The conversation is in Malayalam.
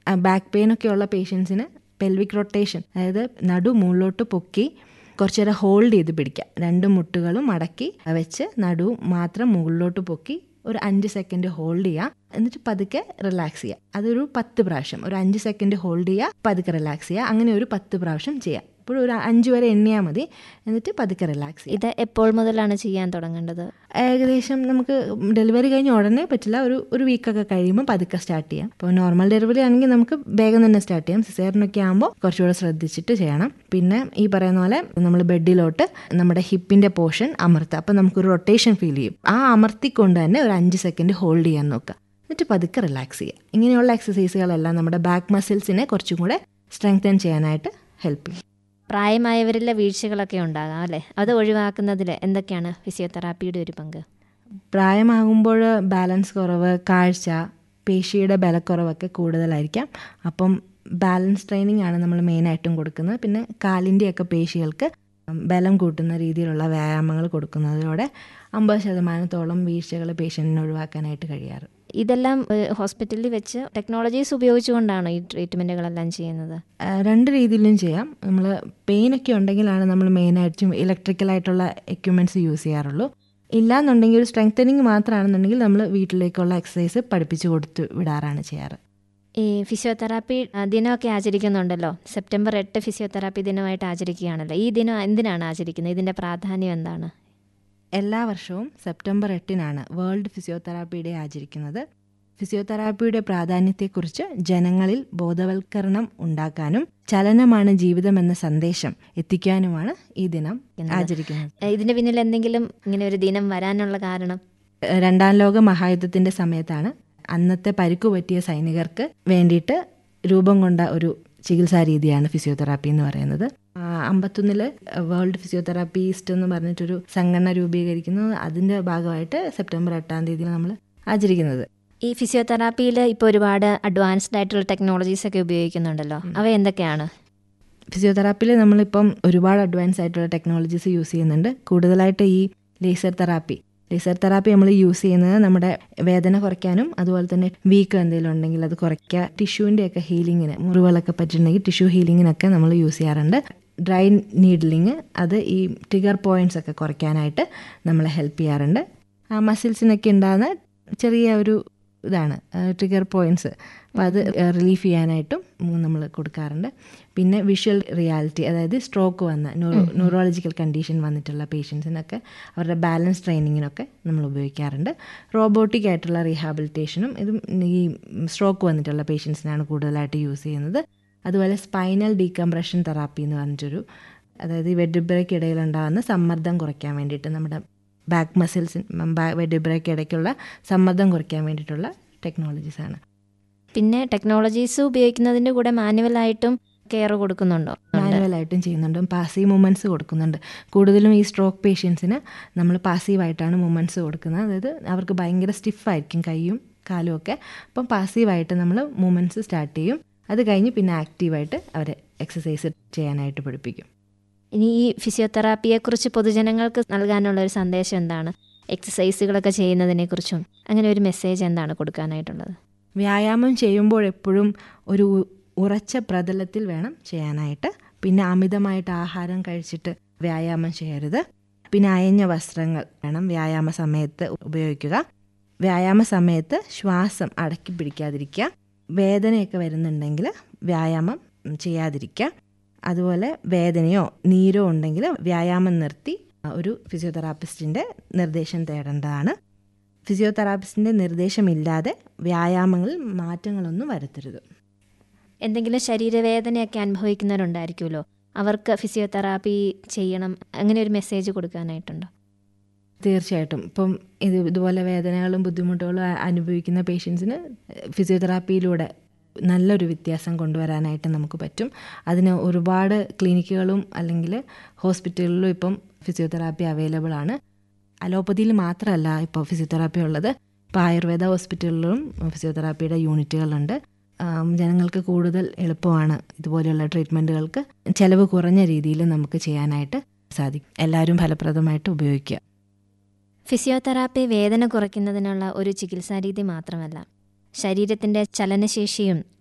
ബാക്ക് പെയിൻ ഒക്കെ ഉള്ള പേഷ്യൻസിന് പെൽവിക് റൊട്ടേഷൻ അതായത് നടു മുകളിലോട്ട് പൊക്കി കുറച്ച് നേരം ഹോൾഡ് ചെയ്ത് പിടിക്കുക രണ്ട് മുട്ടുകളും മടക്കി വെച്ച് നടു മാത്രം മുകളിലോട്ട് പൊക്കി ഒരു അഞ്ച് സെക്കൻഡ് ഹോൾഡ് ചെയ്യുക എന്നിട്ട് പതുക്കെ റിലാക്സ് ചെയ്യുക അതൊരു പത്ത് പ്രാവശ്യം ഒരു അഞ്ച് സെക്കൻഡ് ഹോൾഡ് ചെയ്യുക പതുക്കെ റിലാക്സ് ചെയ്യുക അങ്ങനെ ഒരു പത്ത് പ്രാവശ്യം ചെയ്യുക ഇപ്പോൾ ഒരു അഞ്ച് വരെ എണ്ണിയാൽ മതി എന്നിട്ട് പതുക്കെ റിലാക്സ് ചെയ്യുക ഇത് എപ്പോൾ മുതലാണ് ചെയ്യാൻ തുടങ്ങേണ്ടത് ഏകദേശം നമുക്ക് ഡെലിവറി കഴിഞ്ഞ് ഉടനെ പറ്റില്ല ഒരു ഒരു വീക്കൊക്കെ കഴിയുമ്പോൾ പതുക്കെ സ്റ്റാർട്ട് ചെയ്യാം ഇപ്പോൾ നോർമൽ ഡെലിവറി ആണെങ്കിൽ നമുക്ക് വേഗം തന്നെ സ്റ്റാർട്ട് ചെയ്യാം സിസേറിനൊക്കെ ആകുമ്പോൾ കുറച്ചുകൂടെ ശ്രദ്ധിച്ചിട്ട് ചെയ്യണം പിന്നെ ഈ പറയുന്ന പോലെ നമ്മൾ ബെഡിലോട്ട് നമ്മുടെ ഹിപ്പിന്റെ പോർഷൻ അമർത്തുക അപ്പോൾ നമുക്കൊരു റൊട്ടേഷൻ ഫീൽ ചെയ്യും ആ അമർത്തിക്കൊണ്ട് തന്നെ ഒരു അഞ്ച് സെക്കൻഡ് ഹോൾഡ് ചെയ്യാൻ നോക്കുക എന്നിട്ട് പതുക്കെ റിലാക്സ് ചെയ്യുക ഇങ്ങനെയുള്ള എക്സസൈസുകളെല്ലാം നമ്മുടെ ബാക്ക് മസിൽസിനെ കുറച്ചും കൂടെ സ്ട്രെങ്തൻ ചെയ്യാനായിട്ട് ഹെൽപ്പ് ചെയ്യും പ്രായമായവരിലെ വീഴ്ചകളൊക്കെ ഉണ്ടാകാം അല്ലേ അത് ഒഴിവാക്കുന്നതിൽ എന്തൊക്കെയാണ് ഫിസിയോതെറാപ്പിയുടെ ഒരു പങ്ക് പ്രായമാകുമ്പോൾ ബാലൻസ് കുറവ് കാഴ്ച പേശിയുടെ ബലക്കുറവൊക്കെ കൂടുതലായിരിക്കാം അപ്പം ബാലൻസ് ട്രെയിനിങ് ആണ് നമ്മൾ മെയിനായിട്ടും കൊടുക്കുന്നത് പിന്നെ കാലിൻ്റെയൊക്കെ പേശികൾക്ക് ബലം കൂട്ടുന്ന രീതിയിലുള്ള വ്യായാമങ്ങൾ കൊടുക്കുന്നതിലൂടെ അമ്പത് ശതമാനത്തോളം വീഴ്ചകൾ പേഷ്യൻറ്റിന് ഒഴിവാക്കാനായിട്ട് കഴിയാറ് ഇതെല്ലാം ഏഹ്, ഹോസ്പിറ്റലിൽ വെച്ച് ടെക്നോളജീസ് ഉപയോഗിച്ചുകൊണ്ടാണ് ഈ ട്രീറ്റ്മെൻറ്റുകളെല്ലാം ചെയ്യുന്നത് ആ, രണ്ട് രീതിയിലും ചെയ്യാം നമ്മൾ പെയിനൊക്കെ ഉണ്ടെങ്കിലാണ് നമ്മൾ മെയിനായിട്ടും ഇലക്ട്രിക്കലായിട്ടുള്ള എക്യുപ്മെൻറ്റ്സ് യൂസ് ചെയ്യാറുള്ളൂ ഇല്ലാന്നുണ്ടെങ്കിൽ ഒരു സ്ട്രെങ്തനിങ് മാത്രമാണെന്നുണ്ടെങ്കിൽ നമ്മൾ വീട്ടിലേക്കുള്ള എക്സസൈസ് പഠിപ്പിച്ച് കൊടുത്ത് വിടാറാണ് ചെയ്യാറ് ഈ ഫിസിയോതെറാപ്പി ആ, ദിനമൊക്കെ ആചരിക്കുന്നുണ്ടല്ലോ സെപ്റ്റംബർ എട്ട് ഫിസിയോതെറാപ്പി ദിനമായിട്ട് ആചരിക്കുകയാണല്ലോ ഈ ദിനം എന്തിനാണ് ആചരിക്കുന്നത് ഇതിൻ്റെ പ്രാധാന്യം എന്താണ് എല്ലാ വർഷവും സെപ്റ്റംബർ എട്ടിനാണ് വേൾഡ് ഫിസിയോതെറാപ്പി ഡേ ആചരിക്കുന്നത് ഫിസിയോതെറാപ്പിയുടെ പ്രാധാന്യത്തെക്കുറിച്ച് ജനങ്ങളിൽ ബോധവൽക്കരണം ഉണ്ടാക്കാനും ചലനമാണ് ജീവിതം എന്ന സന്ദേശം എത്തിക്കാനുമാണ് ഈ ദിനം ആചരിക്കുന്നത് ഏഹ്, ഇതിന് പിന്നിൽ എന്തെങ്കിലും ഇങ്ങനെ ഒരു ദിനം വരാനുള്ള കാരണം ഏഹ് രണ്ടാം ലോക മഹായുദ്ധത്തിന്റെ സമയത്താണ് അന്നത്തെ പരിക്കു പറ്റിയ സൈനികർക്ക് വേണ്ടിയിട്ട് രൂപം കൊണ്ട ഒരു ചികിത്സാ രീതിയാണ് ഫിസിയോതെറാപ്പി എന്ന് പറയുന്നത് ആ, അമ്പത്തൊന്നില് വേൾഡ് ഫിസിയോതെറാപ്പിസ്റ്റ് എന്ന് പറഞ്ഞിട്ടൊരു സംഘടന രൂപീകരിക്കുന്നത് അതിന്റെ ഭാഗമായിട്ട് സെപ്റ്റംബർ എട്ടാം തീയതി നമ്മൾ ആചരിക്കുന്നത് ഈ ഫിസിയോതെറാപ്പിയിൽ ഇപ്പോൾ ഒരുപാട് അഡ്വാൻസ്ഡ് ആയിട്ടുള്ള ടെക്നോളജീസ് ഒക്കെ ഉപയോഗിക്കുന്നുണ്ടല്ലോ അവ എന്തൊക്കെയാണ് ഫിസിയോതെറാപ്പിയിൽ നമ്മളിപ്പം ഒരുപാട് അഡ്വാൻസ് ആയിട്ടുള്ള ടെക്നോളജീസ് യൂസ് ചെയ്യുന്നുണ്ട് കൂടുതലായിട്ട് ഈ ലേസർ തെറാപ്പി ലേസർ തെറാപ്പി നമ്മൾ യൂസ് ചെയ്യുന്നത് നമ്മുടെ വേദന കുറയ്ക്കാനും അതുപോലെ തന്നെ വീക്ക് എന്തെങ്കിലും ഉണ്ടെങ്കിൽ അത് കുറയ്ക്കുക ടിഷ്യൂവിൻ്റെ ഒക്കെ ഹീലിങ്ങിന് മുറിവുകളൊക്കെ പറ്റിയിട്ടുണ്ടെങ്കിൽ ടിഷ്യൂ ഹീലിങ്ങിനൊക്കെ നമ്മൾ യൂസ് ചെയ്യാറുണ്ട് ഡ്രൈ നീഡ്ലിങ് അത് ഈ ട്രിഗർ പോയിന്റ്സ് ഒക്കെ കുറയ്ക്കാനായിട്ട് നമ്മളെ ഹെൽപ്പ് ചെയ്യാറുണ്ട് ആ മസിൽസിനൊക്കെ ഉണ്ടാകുന്ന ചെറിയ ഒരു ഇതാണ് ട്രിഗർ പോയിന്റ്സ് അപ്പോൾ അത് റിലീഫ് ചെയ്യാനായിട്ടും നമ്മൾ കൊടുക്കാറുണ്ട് പിന്നെ വിഷ്വൽ റിയാലിറ്റി അതായത് സ്ട്രോക്ക് വന്ന ന്യൂറോ ന്യൂറോളജിക്കൽ കണ്ടീഷൻ വന്നിട്ടുള്ള പേഷ്യൻസിനൊക്കെ അവരുടെ ബാലൻസ് ട്രെയിനിങ്ങിനൊക്കെ നമ്മൾ ഉപയോഗിക്കാറുണ്ട് റോബോട്ടിക് ആയിട്ടുള്ള റീഹാബിലിറ്റേഷനും ഇതും ഈ സ്ട്രോക്ക് വന്നിട്ടുള്ള പേഷ്യൻസിനാണ് കൂടുതലായിട്ട് യൂസ് ചെയ്യുന്നത് അതുപോലെ സ്പൈനൽ ഡീകംപ്രഷൻ തെറാപ്പി എന്ന് പറഞ്ഞിട്ടൊരു അതായത് ഈ വെഡിബ്രയ്ക്കിടയിൽ ഉണ്ടാകുന്ന സമ്മർദ്ദം കുറയ്ക്കാൻ വേണ്ടിയിട്ട് നമ്മുടെ ബാക്ക് മസിൽസിന് വെഡിബ്രയ്ക്ക് ഇടയ്ക്കുള്ള സമ്മർദ്ദം കുറയ്ക്കാൻ വേണ്ടിയിട്ടുള്ള ടെക്നോളജീസാണ് പിന്നെ ടെക്നോളജീസ് ഉപയോഗിക്കുന്നതിൻ്റെ കൂടെ മാനുവലായിട്ടും കെയർ കൊടുക്കുന്നുണ്ടോ മാനുവലായിട്ടും ചെയ്യുന്നുണ്ട് പാസീവ് മൂമെൻറ്റ്സ് കൊടുക്കുന്നുണ്ട് കൂടുതലും ഈ സ്ട്രോക്ക് പേഷ്യൻസിന് നമ്മൾ പാസീവായിട്ടാണ് മൂമെൻറ്റ്സ് കൊടുക്കുന്നത് അതായത് അവർക്ക് ഭയങ്കര സ്റ്റിഫായിരിക്കും കൈയും കാലും ഒക്കെ അപ്പം പാസീവായിട്ട് നമ്മൾ മൂമെൻറ്റ്സ് സ്റ്റാർട്ട് ചെയ്യും അത് കഴിഞ്ഞ് പിന്നെ ആക്റ്റീവായിട്ട് അവരെ എക്സസൈസ് ചെയ്യാനായിട്ട് പഠിപ്പിക്കും ഇനി ഈ ഫിസിയോതെറാപ്പിയെക്കുറിച്ച് പൊതുജനങ്ങൾക്ക് നൽകാനുള്ള ഒരു സന്ദേശം എന്താണ് എക്സസൈസുകളൊക്കെ ചെയ്യുന്നതിനെക്കുറിച്ചും അങ്ങനെ ഒരു മെസ്സേജ് എന്താണ് കൊടുക്കാനായിട്ടുള്ളത് വ്യായാമം ചെയ്യുമ്പോൾ എപ്പോഴും ഒരു ഉറച്ച പ്രതലത്തിൽ വേണം ചെയ്യാനായിട്ട് പിന്നെ അമിതമായിട്ട് ആഹാരം കഴിച്ചിട്ട് വ്യായാമം ചെയ്യരുത് പിന്നെ അയഞ്ഞ വസ്ത്രങ്ങൾ വേണം വ്യായാമ സമയത്ത് ഉപയോഗിക്കുക വ്യായാമ സമയത്ത് ശ്വാസം അടക്കി പിടിക്കാതിരിക്കുക വേദനയൊക്കെ വരുന്നുണ്ടെങ്കിൽ വ്യായാമം ചെയ്യാതിരിക്കുക അതുപോലെ വേദനയോ നീരോ ഉണ്ടെങ്കിൽ വ്യായാമം നിർത്തി ഒരു ഫിസിയോതെറാപ്പിസ്റ്റിൻ്റെ നിർദ്ദേശം തേടേണ്ടതാണ് ഫിസിയോതെറാപ്പിസ്റ്റിൻ്റെ നിർദ്ദേശമില്ലാതെ വ്യായാമങ്ങളിൽ മാറ്റങ്ങളൊന്നും വരുത്തരുത് എന്തെങ്കിലും ശരീരവേദനയൊക്കെ അനുഭവിക്കുന്നവരുണ്ടായിരിക്കുമല്ലോ അവർക്ക് ഫിസിയോതെറാപ്പി ചെയ്യണം അങ്ങനെ ഒരു മെസ്സേജ് കൊടുക്കാനായിട്ടുണ്ടോ തീർച്ചയായിട്ടും ഇപ്പം ഇത് ഇതുപോലെ വേദനകളും ബുദ്ധിമുട്ടുകളും അ- അനുഭവിക്കുന്ന പേഷ്യൻസിന് ഫിസിയോതെറാപ്പിയിലൂടെ നല്ലൊരു വ്യത്യാസം കൊണ്ടുവരാനായിട്ട് നമുക്ക് പറ്റും അതിന് ഒരുപാട് ക്ലിനിക്കുകളും അല്ലെങ്കിൽ ഹോസ്പിറ്റലുകളിലും ഇപ്പം ഫിസിയോതെറാപ്പി അവൈലബിൾ ആണ് അലോപ്പതിയിൽ മാത്രമല്ല ഇപ്പോൾ ഫിസിയോതെറാപ്പി ഉള്ളത് ഇപ്പോൾ ആയുർവേദ ഹോസ്പിറ്റലുകളിലും ഫിസിയോതെറാപ്പിയുടെ യൂണിറ്റുകളുണ്ട് ആം, ജനങ്ങൾക്ക് കൂടുതൽ എളുപ്പമാണ് ഇതുപോലെയുള്ള ട്രീറ്റ്മെൻറ്റുകൾക്ക് ചിലവ് കുറഞ്ഞ രീതിയിൽ നമുക്ക് ചെയ്യാനായിട്ട് സാധിക്കും എല്ലാവരും ഫലപ്രദമായിട്ട് ഉപയോഗിക്കുക ഫിസിയോതെറാപ്പി വേദന കുറയ്ക്കുന്നതിനുള്ള ഒരു ചികിത്സാരീതി മാത്രമല്ല ശരീരത്തിൻ്റെ ചലനശേഷിയും